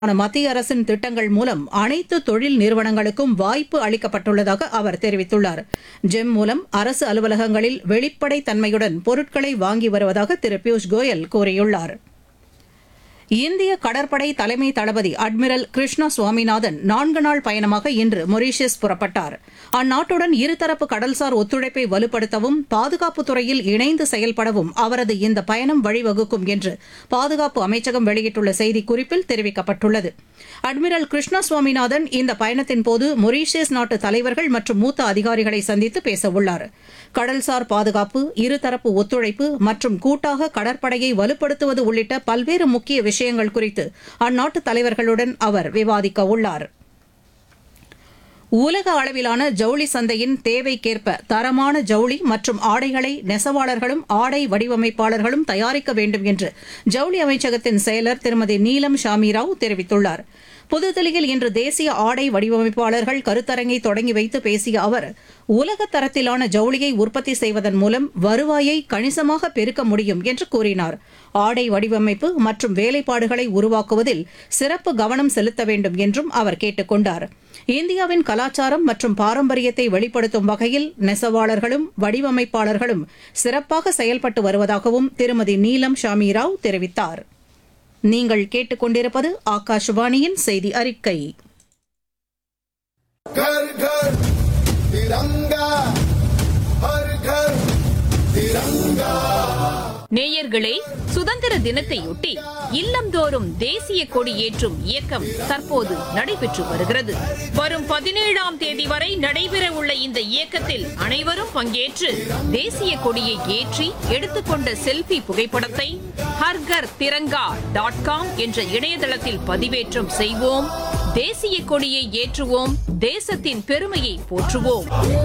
ஆன மத்திய அரசின் திட்டங்கள் மூலம் அனைத்து தொழில் நிறுவனங்களுக்கும் வாய்ப்பு அளிக்கப்பட்டுள்ளதாக அவர் தெரிவித்துள்ளார் ஜெம் மூலம் அரசு அலுவலகங்களில் வெளிப்படைத் தன்மையுடன் பொருட்களை வாங்கி வருவதாக திரு பியூஷ் கோயல் கூறியுள்ளார் இந்திய கடற்படை தலைமை தளபதி அட்மிரல் கிருஷ்ணா சுவாமிநாதன் நான்கு நாள் பயணமாக இன்று மொரீஷியஸ் புறப்பட்டார் அந்நாட்டுடன் இருதரப்பு கடல்சார் ஒத்துழைப்பை வலுப்படுத்தவும் பாதுகாப்புத் துறையில் இணைந்து செயல்படவும் அவரது இந்த பயணம் வழிவகுக்கும் என்று பாதுகாப்பு அமைச்சகம் வெளியிட்டுள்ள செய்திக்குறிப்பில் தெரிவிக்கப்பட்டுள்ளது அட்மிரல் கிருஷ்ணா சுவாமிநாதன் இந்த பயணத்தின் போது மொரீஷியஸ் நாட்டு தலைவர்கள் மற்றும் மூத்த அதிகாரிகளை சந்தித்து பேசவுள்ளார் கடல்சார் பாதுகாப்பு இருதரப்பு ஒத்துழைப்பு மற்றும் கூட்டாக கடற்படையை வலுப்படுத்துவது உள்ளிட்ட பல்வேறு முக்கிய விஷயங்கள் குறித்து அந்நாட்டு தலைவர்களுடன் அவர் விவாதிக்க உள்ளார் உலக அளவிலான ஜவுளி சந்தையின் தேவைக்கேற்ப தரமான ஜவுளி மற்றும் ஆடைகளை நெசவாளர்களும் ஆடை வடிவமைப்பாளர்களும் தயாரிக்க வேண்டும் என்று ஜவுளி அமைச்சகத்தின் செயலர் திருமதி நீலம் ஷாமிராவ் தெரிவித்துள்ளார் புதுதில்லியில் இன்று தேசிய ஆடை வடிவமைப்பாளர்கள் கருத்தரங்கை தொடங்கி வைத்து பேசிய அவர் உலக தரத்திலான ஜவுளியை உற்பத்தி செய்வதன் மூலம் வருவாயை கணிசமாக பெருக்க முடியும் என்று கூறினார் ஆடை வடிவமைப்பு மற்றும் வேலைப்பாடுகளை உருவாக்குவதில் சிறப்பு கவனம் செலுத்த வேண்டும் என்றும் அவர் கேட்டுக் கொண்டார் இந்தியாவின் கலாச்சாரம் மற்றும் பாரம்பரியத்தை வெளிப்படுத்தும் வகையில் நெசவாளர்களும் வடிவமைப்பாளர்களும் சிறப்பாக செயல்பட்டு வருவதாகவும் திருமதி நீலம் ஷாமிராவ் தெரிவித்தார் நீங்கள் கேட்டுக்கொண்டிருப்பது ஆகாஷவாணியின் செய்தி அறிக்கை घर घर तिरंगा हर घर तिरंगा நேயர்களே சுதந்திர தினத்தையொட்டி இல்லந்தோறும் தேசிய கொடி ஏற்றும் இயக்கம் தற்போது நடைபெற்று வருகிறது வரும் பதினேழாம் தேதி வரை நடைபெற உள்ள இந்த இயக்கத்தில் அனைவரும் பங்கேற்று தேசிய கொடியை ஏற்றி எடுத்துக்கொண்ட செல்ஃபி புகைப்படத்தை ஹர்கர் திரங்கா டாட் காம் என்ற இணையதளத்தில் பதிவேற்றம் செய்வோம் தேசிய கொடியை ஏற்றுவோம் தேசத்தின் பெருமையை போற்றுவோம்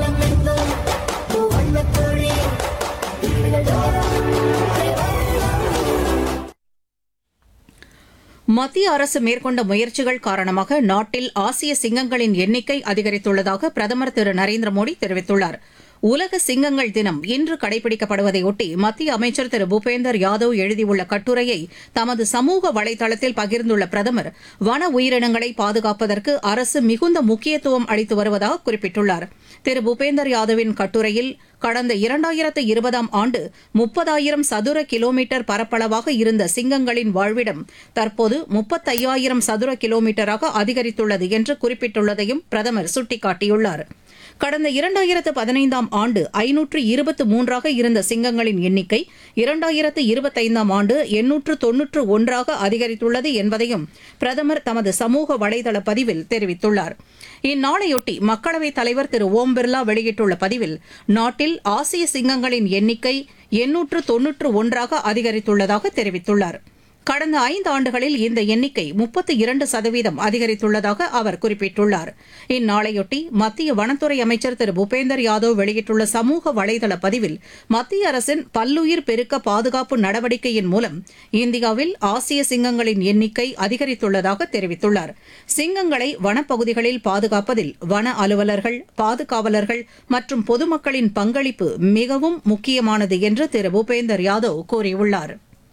மத்திய அரசு மேற்கொண்ட முயற்சிகள் காரணமாக நாட்டில் ஆசிய சிங்கங்களின் எண்ணிக்கை அதிகரித்துள்ளதாக பிரதமர் திரு நரேந்திர மோடி தெரிவித்துள்ளார் உலக சிங்கங்கள் தினம் இன்று கடைபிடிக்கப்படுவதையொட்டி மத்திய அமைச்சர் திரு பூபேந்தர் யாதவ் எழுதியுள்ள கட்டுரையை தமது சமூக வலைதளத்தில் பகிர்ந்துள்ள பிரதமர் வன உயிரினங்களை பாதுகாப்பதற்கு அரசு மிகுந்த முக்கியத்துவம் அளித்து வருவதாக குறிப்பிட்டுள்ளார் திரு பூபேந்தர் யாதவின் கட்டுரையில் கடந்த இரண்டாயிரத்து இருபதாம் ஆண்டு முப்பதாயிரம் சதுர கிலோமீட்டர் பரப்பளவாக இருந்த சிங்கங்களின் வாழ்விடம் தற்போது முப்பத்தையாயிரம் சதுர கிலோமீட்டராக அதிகரித்துள்ளது என்று குறிப்பிட்டுள்ளதையும் பிரதமர் சுட்டிக்காட்டியுள்ளார் கடந்த இரண்டாயிரத்து பதினைந்தாம் ஆண்டு ஐநூற்று இருபத்து மூன்றாக இருந்த சிங்கங்களின் எண்ணிக்கை இரண்டாயிரத்து இருபத்தைந்தாம் ஆண்டு எண்ணூற்று தொன்னூற்று ஒன்றாக அதிகரித்துள்ளது என்பதையும் பிரதமர் தமது சமூக வலைதள பதிவில் தெரிவித்துள்ளார் இந்நாளையொட்டி மக்களவைத் தலைவர் திரு ஓம் பிர்லா வெளியிட்டுள்ள பதிவில் நாட்டில் ஆசிய சிங்கங்களின் எண்ணிக்கை எண்ணூற்று தொன்னூற்று ஒன்றாக அதிகரித்துள்ளதாக தெரிவித்துள்ளார் கடந்த ஐந்து ஆண்டுகளில் இந்த எண்ணிக்கை முப்பத்தி இரண்டு சதவீதம் அதிகரித்துள்ளதாக அவர் குறிப்பிட்டுள்ளார் இந்நாளையொட்டி மத்திய வனத்துறை அமைச்சர் திரு பூபேந்தர் யாதவ் வெளியிட்டுள்ள சமூக வலைதள பதிவில் மத்திய அரசின் பல்லுயிர் பெருக்க பாதுகாப்பு நடவடிக்கையின் மூலம் இந்தியாவில் ஆசிய சிங்கங்களின் எண்ணிக்கை அதிகரித்துள்ளதாக தெரிவித்துள்ளார் சிங்கங்களை வனப்பகுதிகளில் பாதுகாப்பதில் வன அலுவலர்கள் பாதுகாவலர்கள் மற்றும் பொதுமக்களின் பங்களிப்பு மிகவும் முக்கியமானது என்று திரு பூபேந்தர் யாதவ் கூறியுள்ளார்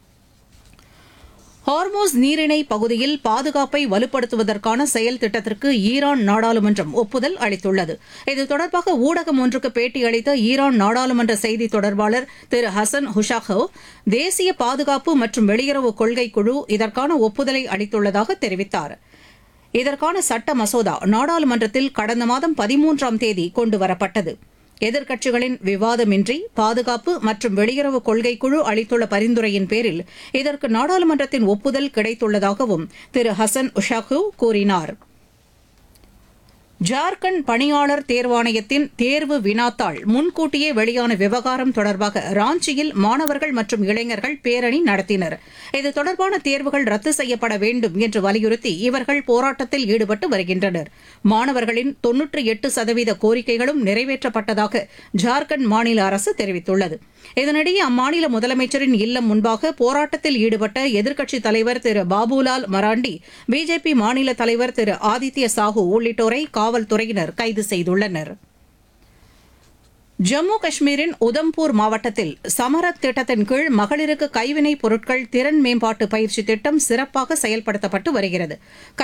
ஹார்மோஸ் நீரிணை பகுதியில் பாதுகாப்பை வலுப்படுத்துவதற்கான செயல் திட்டத்திற்கு ஈரான் நாடாளுமன்றம் ஒப்புதல் அளித்துள்ளது இது தொடர்பாக ஊடகம் ஒன்றுக்கு பேட்டியளித்த ஈரான் நாடாளுமன்ற செய்தி தொடர்பாளர் திரு ஹசன் ஹுஷாகோ தேசிய பாதுகாப்பு மற்றும் வெளியுறவு கொள்கை குழு இதற்கான ஒப்புதலை அளித்துள்ளதாக தெரிவித்தார் இதற்கான சட்ட மசோதா நாடாளுமன்றத்தில் கடந்த மாதம் பதிமூன்றாம் தேதி கொண்டுவரப்பட்டது எதிர்க்கட்சிகளின் விவாதமின்றி பாதுகாப்பு மற்றும் வெளியுறவு கொள்கை குழு அளித்துள்ள பரிந்துரையின் பேரில் இதற்கு நாடாளுமன்றத்தின் ஒப்புதல் கிடைத்துள்ளதாகவும் திரு ஹசன் உஷாகு கூறினார் ஜார்க்கண்ட் பணியாளர் தேர்வாணையத்தின் தேர்வு வினாத்தாள் முன்கூட்டியே வெளியான விவகாரம் தொடர்பாக ராஞ்சியில் மாணவர்கள் மற்றும் இளைஞர்கள் பேரணி நடத்தினர் இது தொடர்பான தேர்வுகள் ரத்து செய்யப்பட வேண்டும் என்று வலியுறுத்தி இவர்கள் போராட்டத்தில் ஈடுபட்டு வருகின்றனர் மாணவர்களின் தொன்னூற்றி எட்டு சதவீத கோரிக்கைகளும் நிறைவேற்றப்பட்டதாக ஜார்க்கண்ட் மாநில அரசு தெரிவித்துள்ளது இதனிடையே அம்மாநில முதலமைச்சரின் இல்லம் முன்பாக போராட்டத்தில் ஈடுபட்ட எதிர்க்கட்சித் தலைவர் திரு பாபுலால் மராண்டி பிஜேபி மாநில தலைவர் திரு ஆதித்ய சாஹூ உள்ளிட்டோரை காவல்துறையினர் கைது செய்துள்ளனர் ஜம்மு காஷ்மீரின் உதம்பூர் மாவட்டத்தில் சமரத் திட்டத்தின் கீழ் மகளிருக்கு கைவினைப் பொருட்கள் திறன் மேம்பாட்டு பயிற்சி திட்டம் சிறப்பாக செயல்படுத்தப்பட்டு வருகிறது